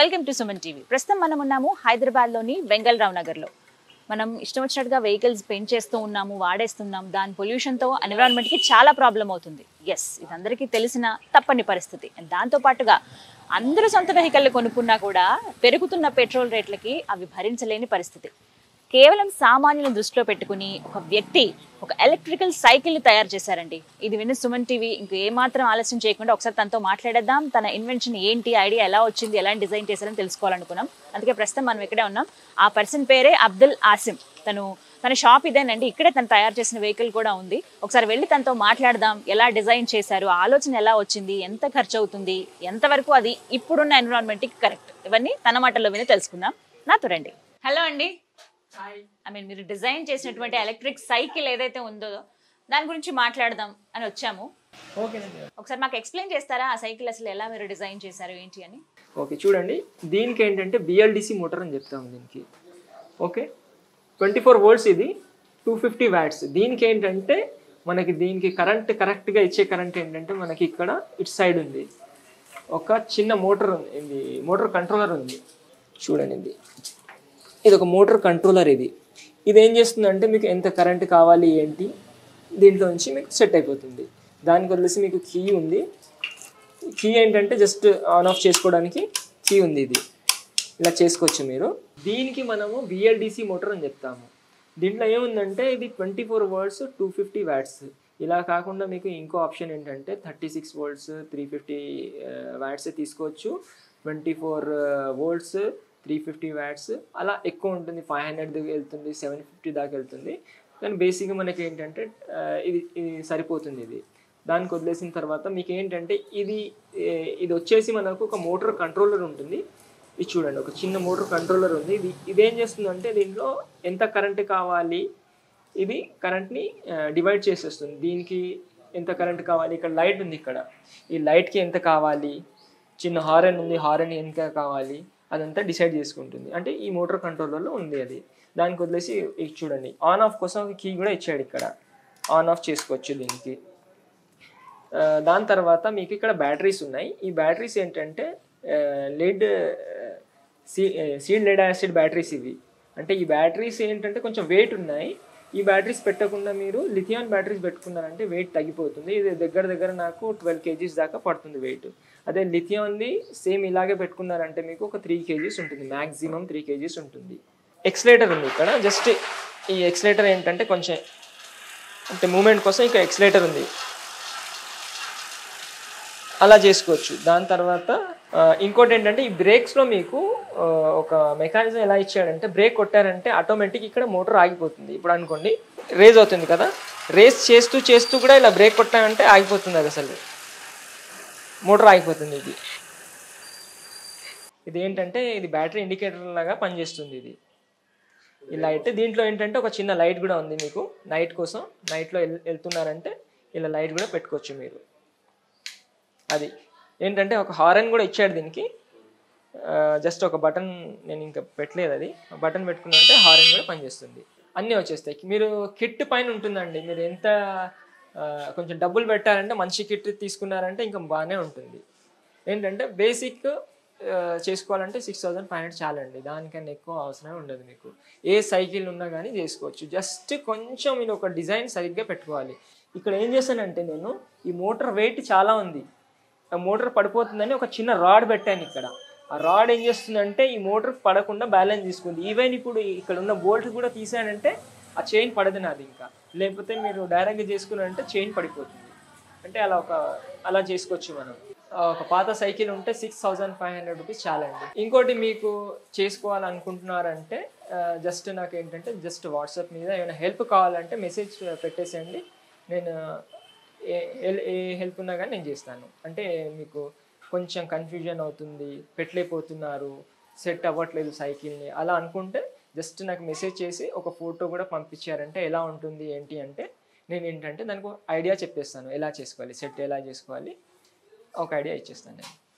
welcome to Suman TV ప్రస్తుతం మనం ఉన్నాము హైదరాబాద్లోని వెంగళరావు నగర్లో మనం ఇష్టం వచ్చినట్టుగా వెహికల్స్ పెయింట్ చేస్తూ ఉన్నాము వాడేస్తున్నాం దాని పొల్యూషన్తో ఎన్విరాన్మెంట్కి చాలా ప్రాబ్లం అవుతుంది ఎస్ ఇది అందరికీ తెలిసిన తప్పని పరిస్థితి And దాంతో పాటుగా అందరూ సొంత వెహికల్ కొనుక్కున్నా కూడా పెరుగుతున్న పెట్రోల్ రేట్లకి అవి భరించలేని పరిస్థితి కేవలం సామాన్యులను దృష్టిలో పెట్టుకుని ఒక వ్యక్తి ఒక ఎలక్ట్రికల్ సైకిల్ ని తయారు చేశారండి ఇది విన్న సుమన్ టీవీ ఇంక ఏమాత్రం ఆలస్యం చేయకుండా ఒకసారి తనతో మాట్లాడేద్దాం తన ఇన్వెన్షన్ ఏంటి ఐడియా ఎలా వచ్చింది ఎలా డిజైన్ చేశారని తెలుసుకోవాలనుకున్నాం అందుకే ప్రస్తుతం మనం ఇక్కడే ఉన్నాం ఆ పర్సన్ పేరే అబ్దుల్ ఆసిమ్ తను తన షాప్ ఇదేనండి ఇక్కడే తను తయారు చేసిన వెహికల్ కూడా ఉంది ఒకసారి వెళ్ళి తనతో మాట్లాడదాం ఎలా డిజైన్ చేశారు ఆలోచన ఎలా వచ్చింది ఎంత ఖర్చు అవుతుంది ఎంతవరకు అది ఇప్పుడున్న ఎన్విరాన్మెంట్కి కరెక్ట్ ఇవన్నీ తన మాటల్లో విని తెలుసుకుందాం నాతో రండి హలో అండి ఐ మీన్ మీరు డిజైన్ చేసినటువంటి ఎలక్ట్రిక్ సైకిల్ ఏదైతే ఉందో దాని గురించి మాట్లాడదాం అని వచ్చాము ఓకేనండి ఒకసారి మాకు ఎక్స్ప్లెయిన్ చేస్తారా ఆ సైకిల్ అసలు ఎలా మీరు డిజైన్ చేశారు ఏంటి అని ఓకే చూడండి దీనికి ఏంటంటే బిఎల్డిసి మోటార్ అని చెప్తాము దీనికి ఓకే ట్వంటీ ఫోర్ వోల్ట్స్ ఇది టూ ఫిఫ్టీ వ్యాట్స్ దీనికి ఏంటంటే మనకి దీనికి కరెంట్ కరెక్ట్గా ఇచ్చే కరెంట్ ఏంటంటే మనకి ఇక్కడ ఇటు సైడ్ ఉంది ఒక చిన్న మోటార్ ఉంది ఇది మోటార్ కంట్రోలర్ ఉంది చూడండి ఇది ఇది ఒక మోటార్ కంట్రోలర్ ఇది ఇది ఏం చేస్తుందంటే మీకు ఎంత కరెంట్ కావాలి ఏంటి దీంట్లో నుంచి మీకు సెట్ అయిపోతుంది దానికి వదిలేసి మీకు కీ ఉంది కీ ఏంటంటే జస్ట్ ఆన్ ఆఫ్ చేసుకోవడానికి కీ ఉంది ఇది ఇలా చేసుకోవచ్చు మీరు దీనికి మనము బిఎల్డిసి మోటార్ అని చెప్తాము దీంట్లో ఏముందంటే ఇది twenty four volts two fifty watts ఇలా కాకుండా మీకు ఇంకో ఆప్షన్ ఏంటంటే thirty six volts three fifty watts తీసుకోవచ్చు twenty four volts three fifty watts అలా ఎక్కువ ఉంటుంది ఫైవ్ హండ్రెడ్ దాకా వెళ్తుంది సెవెన్ ఫిఫ్టీ దాకా వెళ్తుంది కానీ బేసిక్గా మనకి ఏంటంటే ఆ, ఇది ఇది సరిపోతుంది ఇది దానికి వదిలేసిన తర్వాత మీకు ఏంటంటే ఇది ఏ, ఇది వచ్చేసి మనకు ఒక మోటార్ కంట్రోలర్ ఉంటుంది ఇది చూడండి ఒక చిన్న మోటార్ కంట్రోలర్ ఉంది ఇది ఇదేం చేస్తుందంటే దీంట్లో ఎంత కరెంట్ కావాలి ఇది కరెంట్ని డివైడ్ చేసేస్తుంది దీనికి ఎంత కరెంట్ కావాలి ఇక్కడ లైట్ ఉంది ఇక్కడ ఈ లైట్కి ఎంత కావాలి చిన్న హారన్ ఉంది హారన్ ఎంత కావాలి అదంతా డిసైడ్ చేసుకుంటుంది అంటే ఈ మోటార్ కంట్రోలర్లో ఉంది అది దానికి వదిలేసి ఇది చూడండి ఆన్ ఆఫ్ కోసం ఒక కీ కూడా ఇచ్చాడు ఇక్కడ ఆన్ ఆఫ్ చేసుకోవచ్చు దీనికి ఆ, దాని తర్వాత మీకు ఇక్కడ బ్యాటరీస్ ఉన్నాయి ఈ బ్యాటరీస్ ఏంటంటే లెడ్ సీ సీడ్ లెడ్ యాసిడ్ బ్యాటరీస్ ఇవి అంటే ఈ బ్యాటరీస్ ఏంటంటే కొంచెం వెయిట్ ఉన్నాయి ఈ బ్యాటరీస్ పెట్టకుండా మీరు లిథియాన్ బ్యాటరీస్ పెట్టుకున్నారంటే వెయిట్ తగ్గిపోతుంది ఇది దగ్గర దగ్గర నాకు ట్వెల్వ్ కేజీస్ దాకా పడుతుంది వెయిట్ అదే లిథియాన్ది సేమ్ ఇలాగే పెట్టుకున్నారంటే మీకు ఒక త్రీ కేజీస్ ఉంటుంది మ్యాక్సిమం త్రీ కేజీస్ ఉంటుంది ఎక్స్లేటర్ ఉంది ఇక్కడ జస్ట్ ఈ ఎక్స్లేటర్ ఏంటంటే కొంచెం అంటే మూమెంట్ కోసం ఇక్కడ ఎక్స్లేటర్ ఉంది అలా చేసుకోవచ్చు దాని తర్వాత ఆ, ఇంకోటి ఏంటంటే ఈ బ్రేక్స్లో మీకు ఆ, ఒక మెకానిజం ఎలా ఇచ్చాడంటే బ్రేక్ కొట్టారంటే ఆటోమేటిక్ ఇక్కడ మోటార్ ఆగిపోతుంది ఇప్పుడు అనుకోండి రేజ్ అవుతుంది కదా రేస్ చేస్తూ చేస్తూ కూడా ఇలా బ్రేక్ కొట్టామంటే ఆగిపోతుంది అది అసలు మోటార్ ఆగిపోతుంది ఇది ఇది ఏంటంటే ఇది బ్యాటరీ ఇండికేటర్ లాగా పనిచేస్తుంది ఇది ఈ లైట్ దీంట్లో ఏంటంటే ఒక చిన్న లైట్ కూడా ఉంది మీకు నైట్ కోసం నైట్లో వెళ్ వెళ్తున్నారంటే ఇలా లైట్ కూడా పెట్టుకోవచ్చు మీరు అది ఏంటంటే ఒక హారన్ కూడా ఇచ్చాడు దీనికి జస్ట్ ఒక బటన్ నేను ఇంకా పెట్టలేదు అది బటన్ పెట్టుకున్నానంటే హారన్ కూడా పనిచేస్తుంది అన్నీ వచ్చేస్తాయి మీరు కిట్ పైన ఉంటుందండి మీరు ఎంత ఆ, కొంచెం డబ్బులు పెట్టారంటే మంచి కిట్ తీసుకున్నారంటే ఇంకా బాగానే ఉంటుంది ఏంటంటే బేసిక్ చేసుకోవాలంటే సిక్స్ థౌసండ్ ఫైవ్ హండ్రెడ్ చాలండి దానికన్నా ఎక్కువ అవసరం ఉండదు మీకు ఏ సైకిల్ ఉన్నా కానీ చేసుకోవచ్చు జస్ట్ కొంచెం మీరు ఒక డిజైన్ సరిగ్గా పెట్టుకోవాలి ఇక్కడ ఏం చేశానంటే నేను ఈ మోటార్ వెయిట్ చాలా ఉంది ఆ మోటార్ పడిపోతుందని ఒక చిన్న రాడ్ పెట్టాను ఇక్కడ ఆ రాడ్ ఏం చేస్తుందంటే ఈ మోటార్ పడకుండా బ్యాలెన్స్ తీసుకుంది ఈవెన్ ఇప్పుడు ఇక్కడ ఉన్న బోల్ట్ కూడా తీసానంటే ఆ చైన్ పడదు నాది ఇంకా లేకపోతే మీరు డైరెక్ట్గా చేసుకున్నారంటే చైన్ పడిపోతుంది అంటే అలా ఒక అలా చేసుకోవచ్చు మనం ఆ, ఒక పాత సైకిల్ ఉంటే six thousand five hundred rupees చాలండి ఇంకోటి మీకు చేసుకోవాలనుకుంటున్నారంటే జస్ట్ నాకు ఏంటంటే జస్ట్ వాట్సాప్ మీద ఏమైనా హెల్ప్ కావాలంటే మెసేజ్ పెట్టేసేయండి నేను ఏ ఏ- ఏ హెల్ప్ ఉన్నా కానీ నేను చేస్తాను అంటే మీకు కొంచెం కన్ఫ్యూజన్ అవుతుంది పెట్టలేకపోతున్నారు సెట్ అవ్వట్లేదు సైకిల్ని అలా అనుకుంటే జస్ట్ నాకు మెసేజ్ చేసి ఒక ఫోటో కూడా పంపించారంటే ఎలా ఉంటుంది ఏంటి అంటే నేను ఏంటంటే దానికి ఐడియా చెప్పేస్తాను ఎలా చేసుకోవాలి సెట్ ఎలా చేసుకోవాలి ఒక ఐడియా ఇచ్చేస్తాను నేను